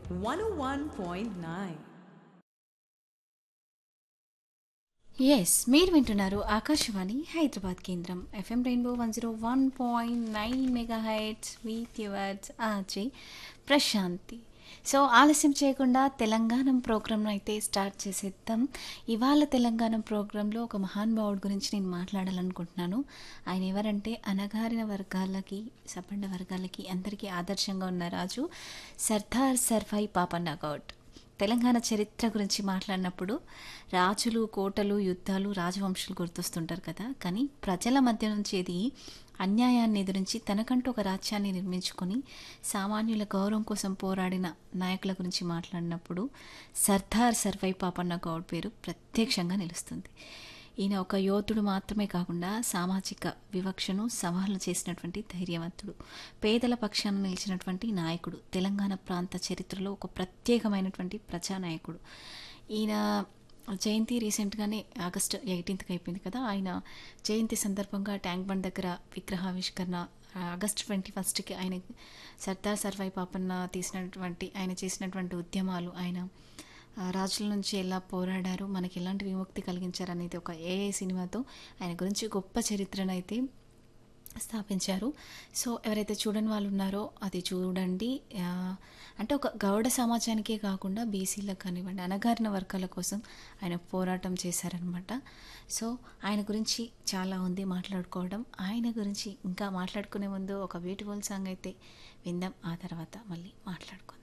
101.9. Yes మీరు వింటున్నారు ఆకాశవాణి హైదరాబాద్ కేంద్రం FM rainbow one zero one point nine megahertz with yours RJ Prashanti so ఆలస్యం చేయకుండా తెలంగాణ ప్రోగ్రామ్ అయితే స్టార్ట్ చేసేద్దాం ఇవాళ తెలంగాణ ప్రోగ్రాంలో ఒక మహానుభావుడి గురించి నేను మాట్లాడాలనుకుంటున్నాను ఆయన ఎవరంటే అనగారిన వర్గాలకి సపండ వర్గాలకి అందరికీ ఆదర్శంగా ఉన్న రాజు సర్దార్ సర్ఫాయి పాపన్న గౌడ్ తెలంగాణ చరిత్ర గురించి మాట్లాడినప్పుడు రాజులు కోటలు యుద్ధాలు రాజవంశాలు గుర్తొస్తుంటారు కదా కానీ ప్రజల మధ్య నుంచి ఇది అన్యాయాన్ని ఎదిరించి తనకంటూ ఒక రాజ్యాన్ని నిర్మించుకొని సామాన్యుల గౌరవం కోసం పోరాడిన నాయకుల గురించి మాట్లాడినప్పుడు సర్దార్ సర్వై పాపన్న గౌడ్ పేరు ప్రత్యక్షంగా నిలుస్తుంది ఈయన ఒక యోధుడు మాత్రమే కాకుండా సామాజిక వివక్షను సవాలు చేసినటువంటి ధైర్యవంతుడు పేదల పక్షాన నిలిచినటువంటి నాయకుడు తెలంగాణ ప్రాంత చరిత్రలో ఒక ప్రత్యేకమైనటువంటి ప్రజానాయకుడు ఈయన జయంతి రీసెంట్గానే ఆగస్టు ఎయిటీన్త్కి అయిపోయింది కదా ఆయన జయంతి సందర్భంగా ట్యాంక్ బండ్ దగ్గర విగ్రహావిష్కరణ ఆగస్ట్ ట్వంటీ ఫస్ట్కి ఆయన సర్దార్ సర్వై పాపన్న తీసినటువంటి ఆయన చేసినటువంటి ఉద్యమాలు ఆయన ఆ, రాజుల నుంచి ఎలా పోరాడారు మనకి ఎలాంటి విముక్తి కలిగించారు అనేది ఒక ఏఏ సినిమాతో ఆయన గురించి గొప్ప చరిత్రనైతే స్థాపించారు సో ఎవరైతే చూడని వాళ్ళు ఉన్నారో అది చూడండి ఆ, అంటే ఒక గౌడ సమాజానికే కాకుండా బీసీలకు కానివ్వండి అనగారిన వర్గాల కోసం ఆయన పోరాటం చేశారనమాట సో ఆయన గురించి చాలా ఉంది మాట్లాడుకోవడం ఆయన గురించి ఇంకా మాట్లాడుకునే ముందు ఒక బ్యూటిఫుల్ సాంగ్ అయితే విందాం ఆ తర్వాత మళ్ళీ మాట్లాడుకుందాం